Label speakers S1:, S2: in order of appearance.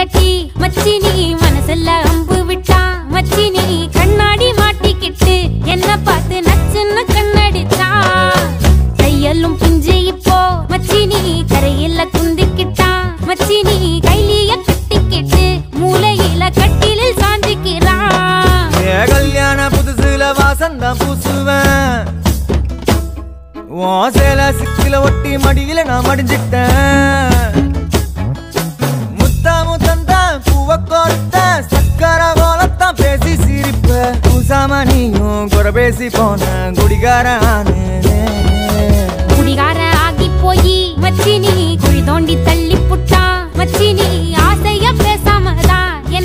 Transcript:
S1: கட்டி மச்சினி மனசுல அம்பு விட்டான் மச்சினி கண்ணாடி மாட்டிக்கிட்டு என்ன பார்த்து நச்சுன்னு கண்ணடிச்சான் தையலும் பிஞ்சு இப்போ மச்சினி கரையில குந்திக்கிட்டான் மச்சினி கைலிய கட்டிக்கிட்டு மூலையில கட்டிலில் சாஞ்சிக்கிறான்
S2: ஏ கல்யாண புதுசுல வாசந்தான் பூசுவேன் உன் சேல சிக்கில ஒட்டி மடியில நான் மடிஞ்சிட்டேன் முத்தா முத்தந்தான் பூவ கோர்த்த சக்கர கோலத்தான் பேசி சிரிப்ப பூசாம நீயும் குறை பேசி போன குடிகார
S1: குடிகார ஆகி போய் மச்சினி குழி தோண்டி தள்ளி புட்டான் மச்சினி ஆசைய